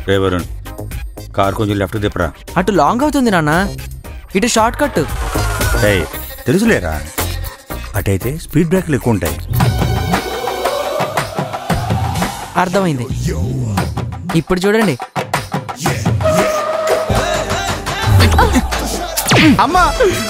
రే Varun car కొంచెం left తిప్పరా అటు లాంగ్ అవుతుంది నాన్న ఇటు షార్ట్ కట్ రే తెలుసులేరా అటైతే స్పీడ్ బ్రేక్లు ఎక్కువ ఉంటాయి అర్థమైంది ఇప్పుడు చూడండి అమ్మా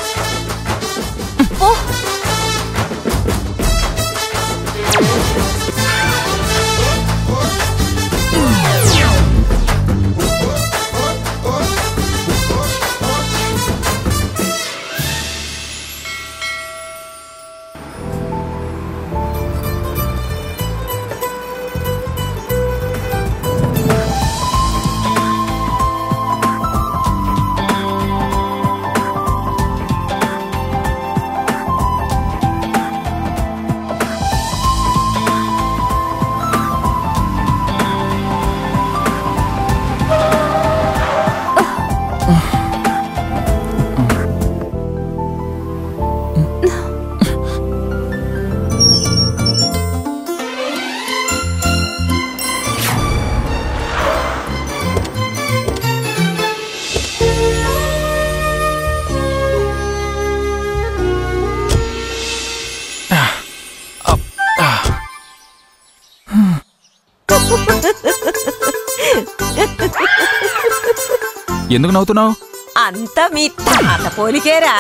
ఎందుకు నవ్వుతున్నావు అంతా మీ తాత పోలికేరా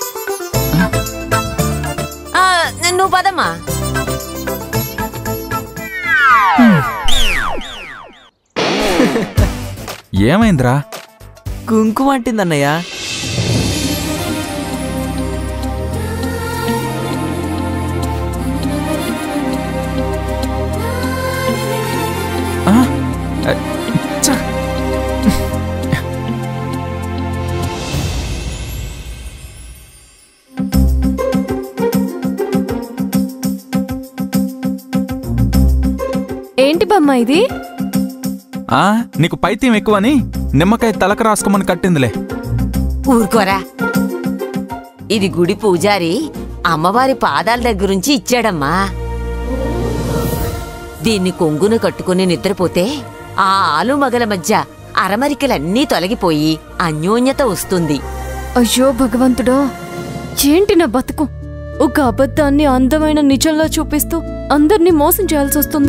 ఆ, నువ్వు పదమ్మా ఏమైందిరా కుంకుమ అంటిందన్నయ్య ఆ? అ, చ్చ. ఏంటి బమ్మ ఇది ఆ, నీకు పైత్యం ఎక్కువని నిమ్మకాయ తలక రాసుకోమని కట్టిందిలే ఊరుకోరా ఇది గుడి పూజారి అమ్మవారి పాదాల దగ్గరుంచి ఇచ్చాడమ్మా దీన్ని కొంగున కట్టుకుని నిద్రపోతే ఆ ఆలుమగల మధ్య అరమరికలన్నీ తొలగిపోయి అన్యోన్యత వస్తుంది అయ్యో భగవంతుడా ఏంటి నా బతుకు ఒక అబద్ధాన్ని అందమైన నిజంలో చూపిస్తూ అందరినీ మోసం చేయాల్సి వస్తుంది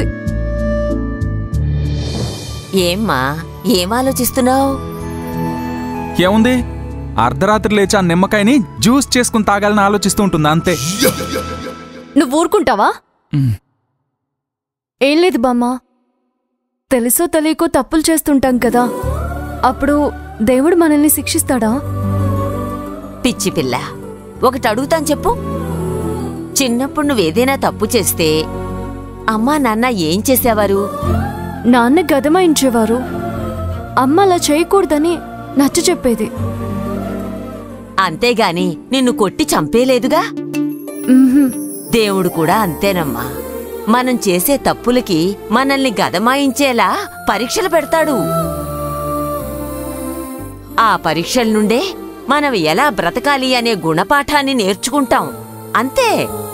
ఏమ్మా ఏం ఆలోచిస్తున్నావు ఏముంది అర్ధరాత్రి లేచి ఆ నిమ్మకాయని జ్యూస్ చేసుకుని తాగాలని ఆలోచిస్తూ ఉంటుంది అంతే నువ్వు ఊరుకుంటావా ఉమ్. ఏం లేదు బామ్మ తెలుసో తెలియకో తప్పులు చేస్తుంటాం కదా అప్పుడు దేవుడు మనల్ని శిక్షిస్తాడా పిచ్చి పిల్ల ఒకటి అడుగుతాను చెప్పు చిన్నప్పుడు నువ్వేదైనా తప్పు చేస్తే అమ్మా నాన్న ఏం చేసేవారు నాన్న గదమాయించేవారు అమ్మ అలా చేయకూడదని నచ్చ చెప్పేది అంతేగాని నిన్ను కొట్టి చంపేలేదుగా ఉహుం. దేవుడు కూడా అంతేనమ్మా మనం చేసే తప్పులకి మనల్ని గదమాయించేలా పరీక్షలు పెడతాడు ఆ పరీక్షల నుండే మనం ఎలా బ్రతకాలి అనే గుణపాఠాన్ని నేర్చుకుంటాం అంతే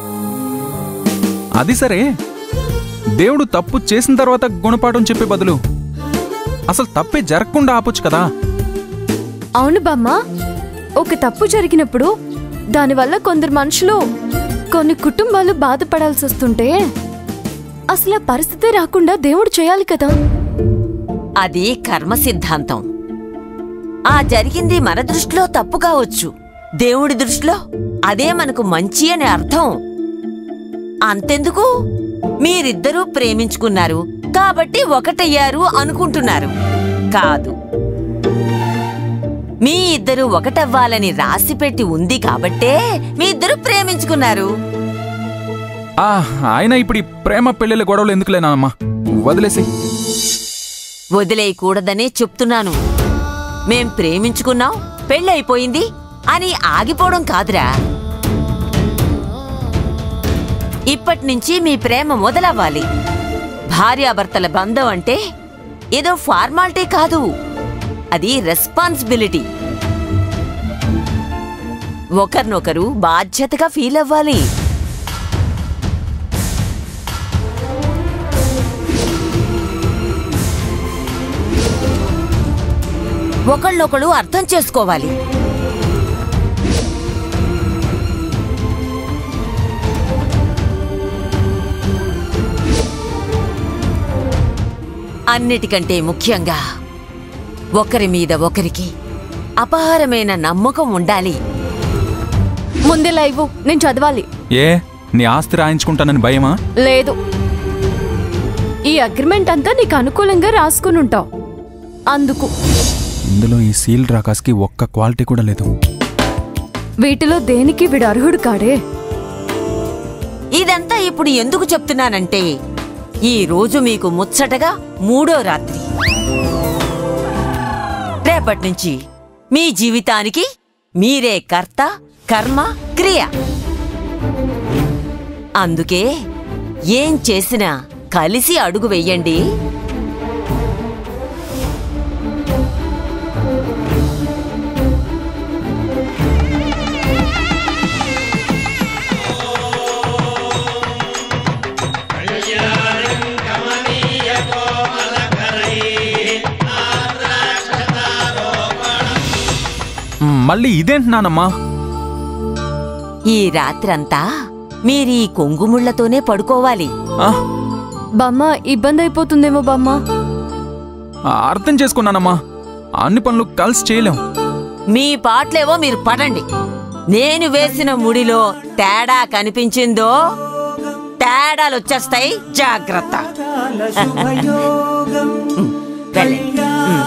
అది సరే దేవుడు తప్పు చేసిన తర్వాత గుణపాఠం చెప్పే బదులు అసలు తప్పే జరగకుండా ఆపొచ్చు కదా అవును బామ్మ ఒక తప్పు జరిగినప్పుడు దానివల్ల కొందరు మనుషులు కొన్ని కుటుంబాలు బాధపడాల్సి వస్తుంటే అసలు ఆ పరిస్థితి రాకుండా దేవుడు చేయాలి కదా అది కర్మ సిద్ధాంతం ఆ జరిగింది మన దృష్టిలో తప్పు కావచ్చు దేవుడి దృష్టిలో అదే మనకు మంచి అని అర్థం అంతెందుకు మీరిద్దరూ ప్రేమించుకున్నారు కాబట్టి ఒకటయ్యారు అనుకుంటున్నారు కాదు మీ ఇద్దరు ఒకటవ్వాలని రాసిపెట్టి ఉంది కాబట్టే మీ ఇద్దరు ప్రేమించుకున్నారు ఆ ఆయన ఇప్పుడు ఈ ప్రేమ పెళ్ళిళ్ళ గొడవలు ఎందుకులేనా వదిలేసి వదిలేయకూడదనే చెప్తున్నాను మేం ప్రేమించుకున్నాం పెళ్ళైపోయింది అని ఆగిపోవడం కాదురా ఇప్పటి నుంచి మీ ప్రేమ మొదలవ్వాలి భార్యాభర్తల బంధం అంటే ఏదో ఫార్మాలిటీ కాదు అది రెస్పాన్సిబిలిటీ ఒకరినొకరు బాధ్యతగా ఫీల్ అవ్వాలి ఒకళ్ళొకళ్ళు అర్థం చేసుకోవాలి అన్నిటికంటే ముఖ్యంగా ఒకరి మీద ఒకరికి అపారమైన నమ్మకం ఉండాలి ముందే లైవ్ నేను చదవాలి ఏ నీ ఆస్తి రాయించుకుంటానని భయమా లేదు ఈ అగ్రిమెంట్ అంతా నీకు అనుకూలంగా రాసుకుని ఉంటావు అందుకు ఇందులో ఈ సీల్ రాకాస్కి ఒక్క క్వాలిటీ కూడా లేదు వీటిలో దేనికి వీడు అర్హుడు కాడే ఇదంతా ఇప్పుడు ఎందుకు చెప్తున్నానంటే ఈ రోజు మీకు ముచ్చటగా మూడో రాత్రి రేపటి నుంచి మీ జీవితానికి మీరే కర్త కర్మ క్రియ అందుకే ఏం చేసినా కలిసి అడుగు వెయ్యండి మ్, మళ్ళీ ఇదేంటి నానమ్మా ఈ రాత్రంతా మీరీ కొంగుముళ్లతోనే పడుకోవాలి ఆ, బామ్మ ఇబ్బంది అయిపోతుందేమో బామ్మ ఆ, అర్థం చేసుకున్నానమ్మా అన్ని పనులు కలిసి చేయలేం మీ పాటలేవో మీరు పడండి నేను వేసిన ముడిలో తేడా కనిపించిందో తేడాలు వచ్చేస్తాయి జాగ్రత్త ఉమ్, వెళ్ళండి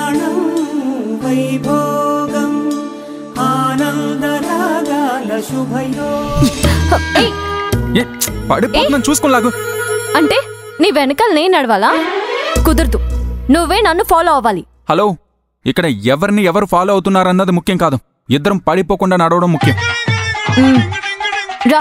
వైభోగం ఆనందరాగాల శుభయో ఏయ్, ఏ పడిపోతున్నాను చూసుకోలాగు అంటే నీ వెనకాల నేను నడవాలా కుదరదు నువ్వే నన్ను ఫాలో అవ్వాలి హలో ఇక్కడ ఎవరిని ఎవరు ఫాలో అవుతున్నారన్నది ముఖ్యం కాదు ఇద్దరం పడిపోకుండా నడవడం ముఖ్యం మ్, రా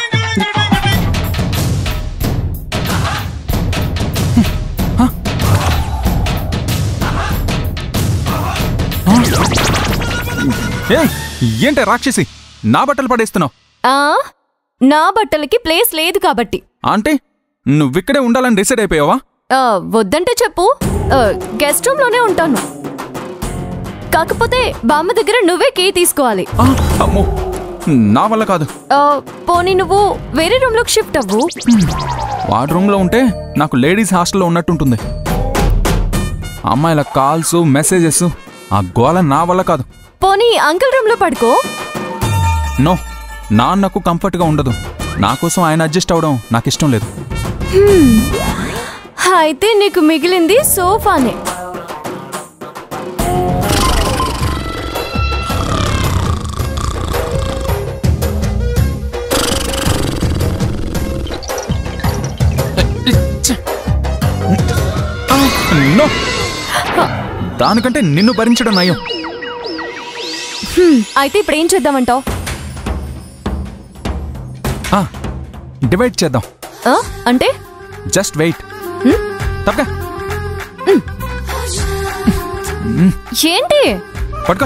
ఏ ఏంటే రాక్షసి నా బట్టలు పడేస్తున్నావు ఆ, నా బట్టలకి ప్లేస్ లేదు కాబట్టి అంటే నువ్విక్కడే ఉండాలని డిసైడ్ అయిపోయావా ఆ, వద్దంటే చెప్పు ఆ, గెస్ట్ రూమ్ లోనే ఉంటాను కాకపోతే బామ్మ దగ్గర నువ్వే కీ తీసుకోవాలి ఆ, అమ్మో నా వల్ల కాదు ఆ, పోనీ నువ్వు వేరే రూమ్ లోకి షిఫ్ట్ అవ్వు వాడి రూమ్లో ఉంటే నాకు లేడీస్ హాస్టల్లో ఉన్నట్టుంటుంది అమ్మాయిల కాల్స్ మెసేజెస్ ఆ గోల నా వల్ల కాదు పోనీ అంకుల్ రూమ్ లో పడుకో నో నాన్నకు కంఫర్ట్గా ఉండదు నా కోసం ఆయన అడ్జస్ట్ అవడం నాకు ఇష్టం లేదు అయితే నీకు మిగిలింది సోఫానే నో దానికంటే నిన్ను భరించడం నయం అయితే ఇప్పుడు ఏం చేద్దామంటావు ఆ, డివైడ్ చేద్దాం అంటే జస్ట్ వెయిట్ తప్పక ఏంటి పట్టుకో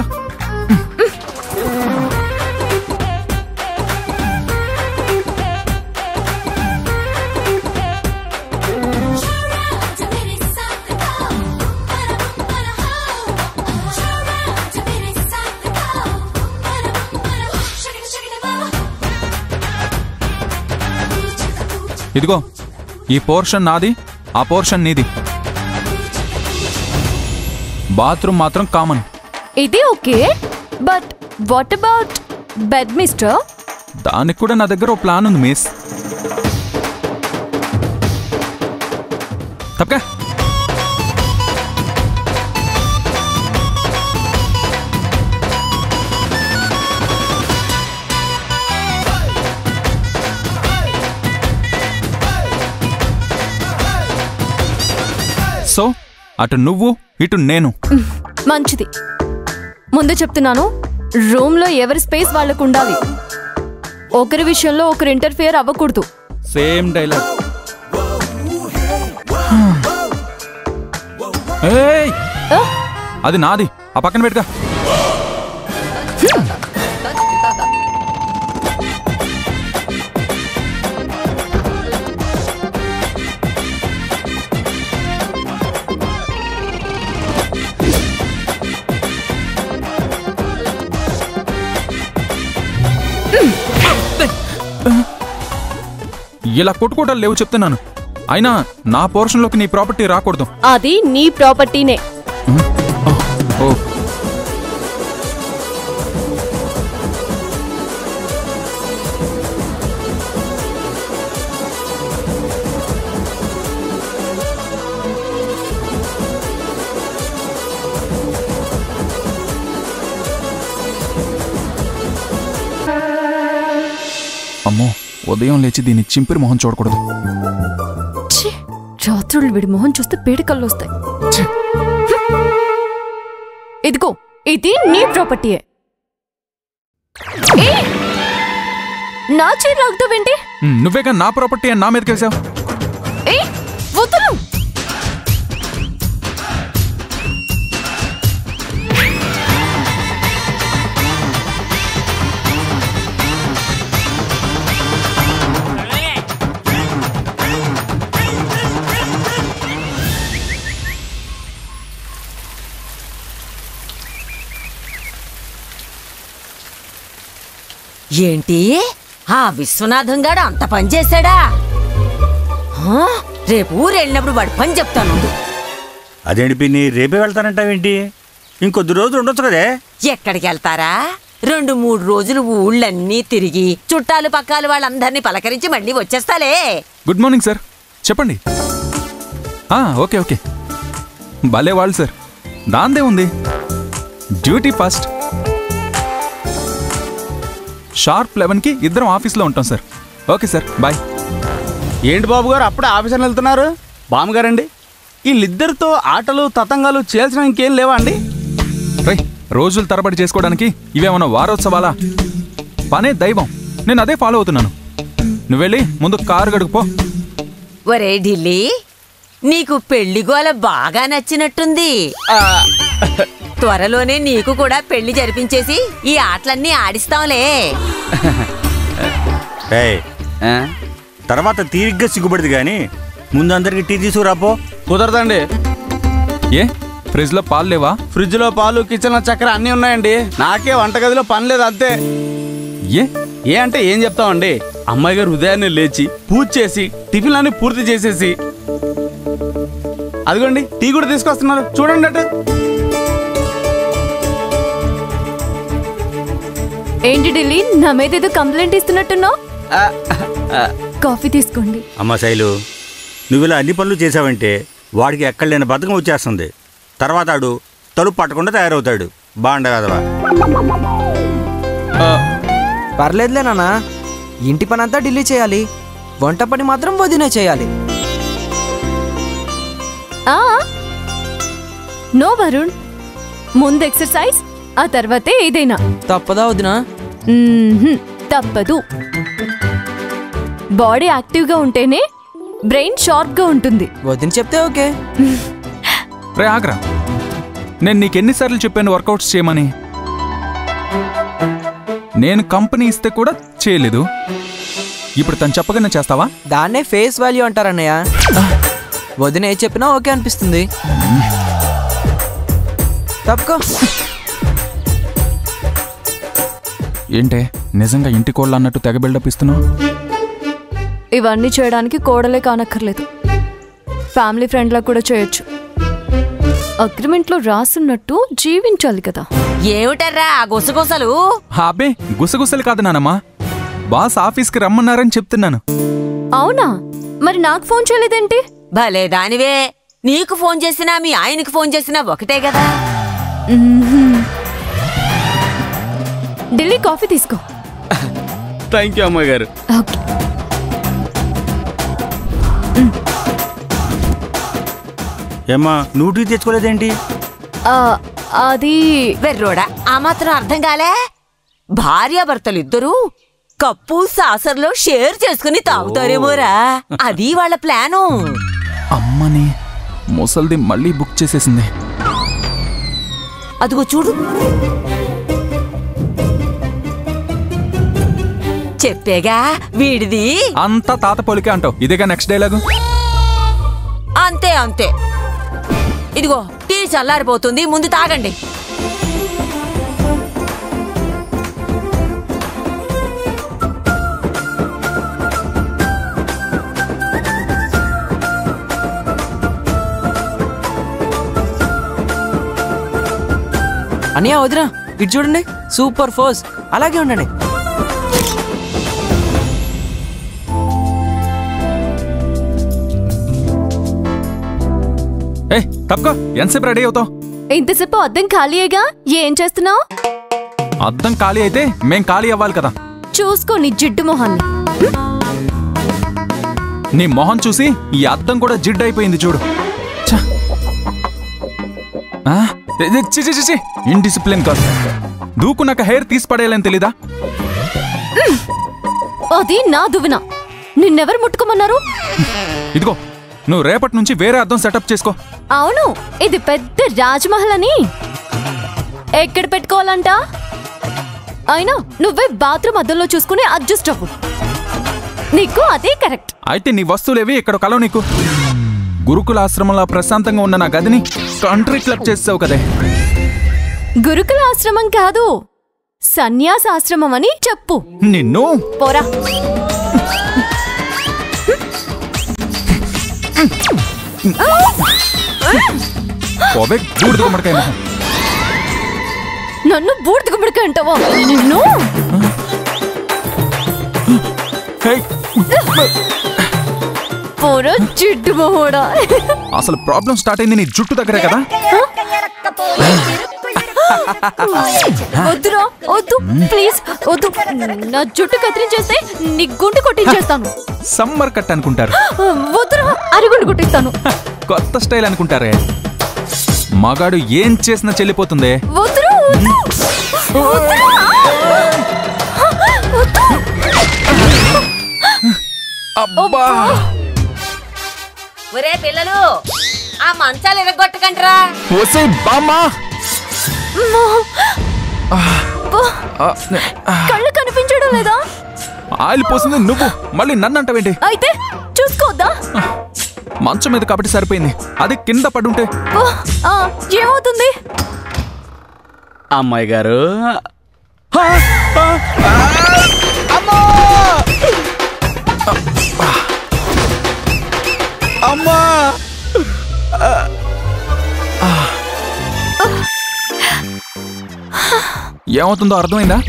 ఇదిగో ఈ పోర్షన్ నాది ఆ పోర్షన్ నీది బాత్రూమ్ మాత్రం కామన్ ఇది okay but what about bed mister దానికి కూడా నా దగ్గర ఓ ప్లాన్ ఉంది మిస్ తప్పక సో అటు నువ్వు ఇటు నేను మంచిది ముందు చెప్తున్నాను రూమ్ లో ఎవరి స్పేస్ వాళ్ళకు ఉండాలి ఒకరి విషయంలో ఒకరు ఇంటర్ఫియర్ అవ్వకూడదు సేమ్ డైలాగ్ ఏయ్ ఆ? అది నాది ఆ పక్కన పెట్టుగా ఇలా కొట్టుకోవటాలు లేవు చెప్తున్నాను అయినా నా పోర్షన్లోకి నీ ప్రాపర్టీ రాకూడదు అది నీ ప్రాపర్టీనే ఓ అమ్మో ఉదయం లేచి దీన్ని చింపిరి మొహం చూడకూడదు ఛీ, రాత్రులు వీడి మొహం చూస్తే పీడకల్లు వస్తాయి ఛీ. ఇదిగో ఇది నీ ప్రాపర్టీయే ఏ! నా చీర లాగుతావేంటి ఉమ్, నువ్వేగా నా ప్రాపర్టీ అని నా మీదకి వేసావు ఏ వదులు ఏంటి ఆ విశ్వనాథం గాడు అంత పని చేశాడా హా? రేపు ఊరు వెళ్ళినప్పుడు వాడు పని చెప్తాను అదేంటి పిన్ని రేపే వెళ్తానంటావేంటి ఇంకొద్ది రోజులు ఉండొచ్చు కదే ఎక్కడికి వెళ్తారా రెండు మూడు రోజులు ఊళ్ళన్నీ తిరిగి చుట్టాలు పక్కాలు వాళ్ళందరినీ పలకరించి మళ్ళీ వచ్చేస్తాలే గుడ్ మార్నింగ్ సార్ చెప్పండి ఆ, ఓకే ఓకే భలే వాళ్ళు సార్ దాందే ఉంది డ్యూటీ ఫస్ట్ షార్ప్ లెవెన్కి ఇద్దరం ఆఫీస్లో ఉంటాం సార్ ఓకే సార్ బాయ్ ఏంటి బాబు గారు అప్పుడే ఆఫీసర్ని వెళ్తున్నారు బామ్మగారండి వీళ్ళిద్దరితో ఆటలు తతంగాలు చేయాల్సిన ఇంకేం లేవా అండి రై రోజులు తరబడి చేసుకోవడానికి ఇవేమన్నా వారోత్సవాలా పనే దైవం నేను అదే ఫాలో అవుతున్నాను నువ్వు వెళ్ళి ముందు కారు గడుపు పో ఒరే ఢిల్లీ నీకు పెళ్లి గోల బాగా నచ్చినట్టుంది త్వరలోనే నీకు కూడా పెళ్లి జరిపించేసి ఈ ఆటలన్నీ ఆడిస్తాంలే ఏయ్ ఆ? తర్వాత తీరిగ్గా సిగ్గుపడింది కానీ ముందు అందరికి టీ తీసుకురాపో కుదరదండి ఏ ఫ్రిడ్జ్లో పాలు లేవా ఫ్రిడ్జ్లో పాలు కిచెన్లో చక్కెర అన్నీ ఉన్నాయండి నాకే వంటగదిలో పని లేదు అంతే ఏ ఏ అంటే ఏం చెప్తామండి అమ్మాయి గారు ఉదయాన్నే లేచి పూజ చేసి టిఫిన్లన్నీ పూర్తి చేసేసి అదిగోండి టీ కూడా తీసుకొస్తున్నారు చూడండి అటు ఏంటి ఢిల్లీ నా మీద ఏదో కంప్లైంట్ ఇస్తున్నట్టున్నావు ఆ, ఆ, కాఫీ తీసుకోండి అమ్మ శైలు నువ్వు ఇలా అన్ని పనులు చేసావంటే వాడికి ఎక్కడ లేని బద్ధకం వచ్చేస్తుంది తర్వాత ఆడు తలుపు పట్టకుండా తయారవుతాడు బాండగదవా పర్లేదులే నాన్న ఇంటి పని అంతా ఢిల్లీ చేయాలి వంట పని మాత్రం వదినే చేయాలి ఆ నో వరుణ్ ముందు ఎక్సర్సైజ్ ఆ తర్వాతే ఏదైనా తప్పదా వదినా మ్మ్హ్మ్. తప్పదు బాడీ యాక్టివ్గా ఉంటేనే బ్రెయిన్ షార్ప్గా ఉంటుంది వదిన చెప్తే ఓకే రే ఆగ్రా నేను నీకు ఎన్నిసార్లు చెప్పాను వర్కౌట్స్ చేయమని నేను కంపెనీ ఇస్తే కూడా చేయలేదు ఇప్పుడు తను చెప్పగానే చేస్తావా దాన్నే ఫేస్ వాల్యూ అంటారన్నయ్య వదిన ఏ చెప్పినా ఓకే అనిపిస్తుంది తప్పుకో ఏంటే నిజంగా ఇంటి కోళ్ళు అన్నట్టు తెగ బిల్డప్ ఇస్తున్నావు ఇవన్నీ చేయడానికి కోడలే కానక్కర్లేదు ఫ్యామిలీ ఫ్రెండ్లా కూడా చేయొచ్చు అగ్రిమెంట్లో రాసున్నట్టు జీవించాలి కదా ఏమిటర్రా ఆ గుసగుసలు అబ్బే గుసగుసలు కాదు నానమ్మా బాస్ ఆఫీస్కి రమ్మన్నారని చెప్తున్నాను అవునా మరి నాకు ఫోన్ చేయలేదేంటి భలే దానివే నీకు ఫోన్ చేసినా మీ ఆయనకి ఫోన్ చేసినా ఒకటే కదా ఢిల్లీ కాఫీ తీసుకో థ్యాంక్ యూ అమ్మాయి గారు ఓకే ఏమ్మా నువ్వు టీ తెచ్చుకోలేదేంటి ఆ, అది వెర్రోడా ఆ మాత్రం అర్థం కాలే భార్యాభర్తలు ఇద్దరూ కప్పు సాసర్లో షేర్ చేసుకుని తాగుతారేమోరా అది వాళ్ళ ప్లాను అమ్మని ముసల్ది మళ్ళీ బుక్ చేసేసింది అదిగో చూడు చెప్పేగా వీడిది అంతా తాత పోలికే అంటావు ఇదేగా నెక్స్ట్ డైలాగు అంతే అంతే ఇదిగో టీ చల్లారిపోతుంది ముందు తాగండి అనియా వదినా ఇటు చూడండి సూపర్ ఫోర్స్ అలాగే ఉండండి ఏ తప్పుకో ఎంతసేపు రెడీ అవుతావు ఇంతసేపు అద్దం ఖాళీయేగా ఏం చేస్తున్నావు అద్దం ఖాళీ అయితే మేం ఖాళీ అవ్వాలి కదా చూసుకో నీ జిడ్డు మొహాన్ని నీ మొహం చూసి ఈ అద్దం కూడా జిడ్ అయిపోయింది చూడు ఛ! ఆ? ఏ, ఏ, చి చి, చి, చి ఇండిసిప్లిన్ కాదు దూకున్నాక హెయిర్ తీసి పడేయాలని తెలీదా అది నా దువ్విన నిన్నెవరు ముట్టుకోమన్నారు ఇదిగో నువ్వు రేపటి నుంచి వేరే అద్దం సెటప్ చేసుకో అవును ఇది పెద్ద రాజ్మహల్ అని ఎక్కడ పెట్టుకోవాలంట అయినా నువ్వే బాత్రూమ్ అద్దంలో చూసుకుని అడ్జస్ట్ అవ్వు నీకు అదే కరెక్ట్ అయితే నీ వస్తువులేవి ఇక్కడ కలవు నీకు గురుకుల ఆశ్రమంలో ప్రశాంతంగా ఉన్న నా గదిని కంట్రీ క్లబ్ చేసావు కదే గురుకుల ఆశ్రమం కాదు సన్యాస ఆశ్రమం అని చెప్పు నిన్ను పోరా పోవే బూడిద గుమ్మడికాయ మొహం. నన్ను బూడిద గుమ్మడికాయ అంటావా నిన్ను హేయ్, పోరా జిడ్డు మొహోడా అసలు ప్రాబ్లం స్టార్ట్ అయింది నీ జుట్టు దగ్గరే కదా వద్దురా వద్దు ప్లీజ్ వద్దు నా జుట్టు కత్తిరించేస్తే నీ గుండు కొట్టించేస్తాను సమ్మర్ కట్ అనుకుంటారు వద్దురా అరుగుండు కొట్టిస్తాను కొత్త స్టైల్ అనుకుంటారే మగాడు ఏం చేసినా చెల్లిపోతుందే వద్దురా వద్దు వద్దురా వద్దు అబ్బా ఒరే పిల్లలు ఆ మంచాలు ఎరగొట్టకండిరా ఒసే బామ్మా ఆ, కళ్ళు కనిపించడం లేదా ఆయిల్ పోసింది నువ్వు మళ్ళీ నన్ను అంటావేంటి అయితే చూసుకోవద్దా మంచం మీద కాబట్టి సరిపోయింది అది కింద పడుంటే ఓ, ఆ, ఏమవుతుంది అమ్మాయి గారు ఆ, ఆ, ఆ, అమ్మా! అమ్మా ఏమవుతుందో అర్థమైందా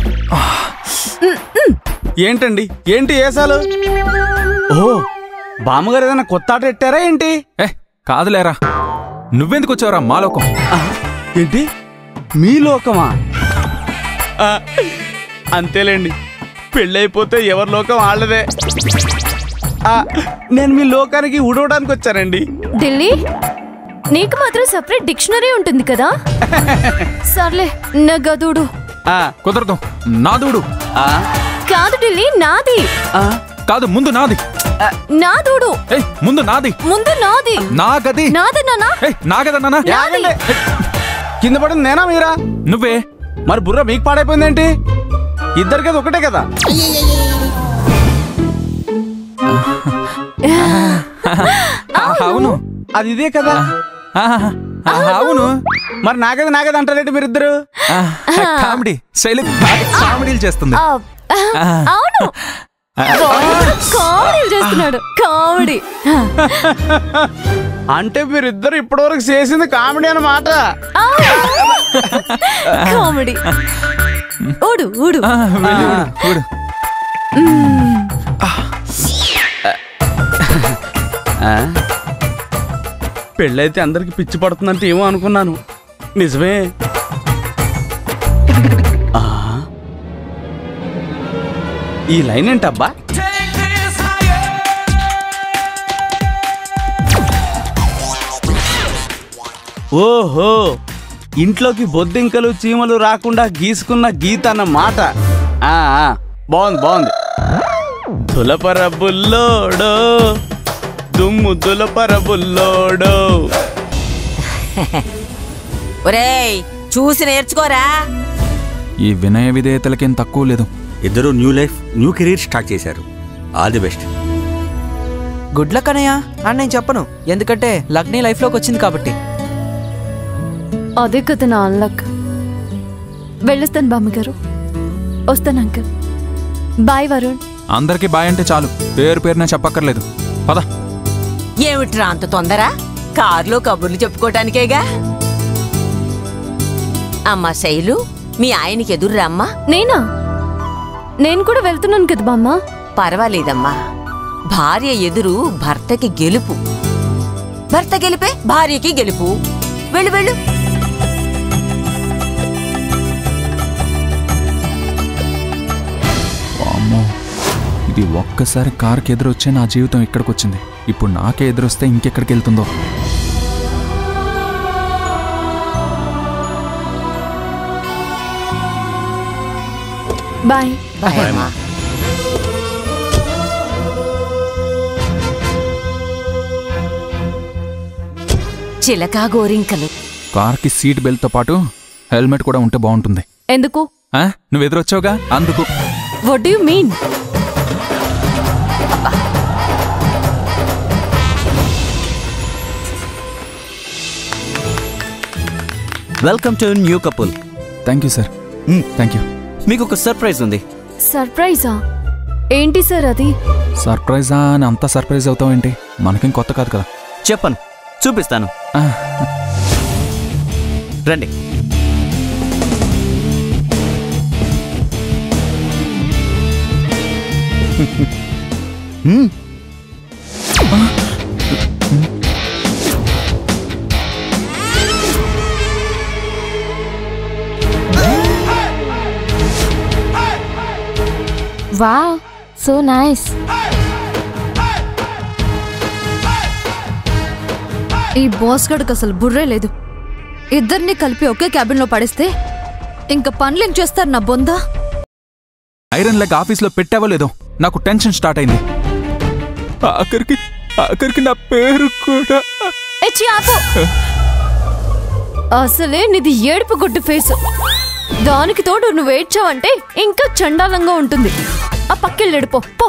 ఏంటండి ఏంటి ఏసాలు ఓ బామ్మగారు ఏదైనా కొత్త ఆట పెట్టారా ఏంటి ఏ కాదులేరా నువ్వెందుకు వచ్చావురా మాలోకం ఆ, ఏంటి మీ లోకమా ఆ, అంతేలేండి పెళ్ళైపోతే ఎవరి లోకం వాళ్ళదే ఆ, నేను మీ లోకానికి ఉడవడానికి వచ్చానండి ఢిల్లీ నీకు మాత్రం సపరేట్ డిక్షనరీ ఉంటుంది కదా సర్లే నా గదుడు ఆ, కుదరదు నాదుడు ఆ, కాదు ఢిల్లీ నాది ఆ, కాదు ముందు నాది నాదుడు ఏయ్ ముందు నాది ముందు నాది నా గది నాది నానా ఏయ్ నా గదన్నానా ఆగండి. కింద పడింది నేనా మీరా నువ్వే మరి బుర్ర మీకు పాడైపోయిందేంటి ఇద్దరికి అది ఒకటే కదా ఆ, అవును అది ఇదే కదా ఆ, ఆ, అవును మరి నాగది నాగది అంటారేంటి మీరిద్దరు ఆ, కామెడీ శైలి బాగా కామెడీలు చేస్తుంది ఆ, అవును కామెడీ చేస్తున్నాడు కామెడీ అంటే మీరిద్దరు ఇప్పటివరకు చేసింది కామెడీ అన్నమాట కామెడీ ఊడు ఊడు ఆ, వెళ్ళు, ఊడు, ఊడు. ఆ? పెళ్ళైతే అందరికి పిచ్చి పడుతుందంటే ఏమో అనుకున్నాను నిజమే ఆ? ఈ లైన్ ఏంటబ్బా ఓహో ఇంట్లోకి బొద్దింకలు చీమలు రాకుండా గీసుకున్న గీత అన్నమాట ఆ, ఆ, బాగుంది బాగుంది దులపర బుల్లోడో దుమ్ము దులపర బుల్లోడో ఒరేయ్ చూసి నేర్చుకోరా ఈ వినయ విధేయతలకేం తక్కువ లేదు ఇద్దరు new life new career start చేశారు all the best good luck అనయ్య అని నేను చెప్పను ఎందుకంటే లక్నీ లైఫ్లోకి వచ్చింది కాబట్టి అదే కదా నా అన్లక్ వెళ్ళొస్తాను బామ్మగారు వస్తాను అంకుల్ బాయ్ వరుణ్ అందరికీ బాయ్ అంటే చాలు పేరు పేరునే చెప్పక్కర్లేదు పద ఏమిట్రా అంత తొందర కారులో కబుర్లు చెప్పుకోటానికేగా అమ్మా శైలు మీ ఆయనకి ఎదురు రమ్మా నేనా నేను కూడా వెళ్తున్నాను కదా బామ్మ పర్వాలేదమ్మా భార్య ఎదురు భర్తకి గెలుపు భర్త గెలిపే భార్యకి గెలుపు వెళ్ళు వెళ్ళు అమ్మో ఇది ఒక్కసారి కారుకి ఎదురొచ్చే నా జీవితం ఇక్కడికి వచ్చింది ఇప్పుడు నాకే ఎదురొస్తే ఇంకెక్కడికి వెళ్తుందో బాయ్ అమ్మా. చిలకా గోరింకలు కార్కి సీట్ బెల్ట్తో పాటు హెల్మెట్ కూడా ఉంటే బాగుంటుంది ఎందుకు ఆ? నువ్వు ఎదురొచ్చావుగా అందుకు what you mean welcome to new couple thank you sir thank you మీకు ఒక సర్ప్రైజ్ ఉంది సర్ప్రైజా ఏంటి సార్ అది సర్ప్రైజా అని అంత సర్ప్రైజ్ అవుతావు ఏంటి మనకేం కొత్త కాదు కదా చెప్పను చూపిస్తాను ఆ, రండి వావ్ సో నైస్ ఈ బాస్ గడికి అసలు బుర్రే లేదు ఇద్దరిని కలిపి ఒకే క్యాబిన్ లో పడేస్తే ఇంకా పనులేం చేస్తారు నా బొందా ఐరన్ లెగ్ ఆఫీస్లో పెట్టావో లేదో నాకు టెన్షన్ స్టార్ట్ అయింది ఆఖరికి ఆఖరికి నా పేరు కూడా ఎచ్చి ఆపు అసలే నీది ఏడుపు గుడ్డు ఫేస్ దానికి తోడు నువ్వు ఏడ్చావంటే ఇంకా చండాలంగా ఉంటుంది ఆ పక్కెళ్ళెడిపో పో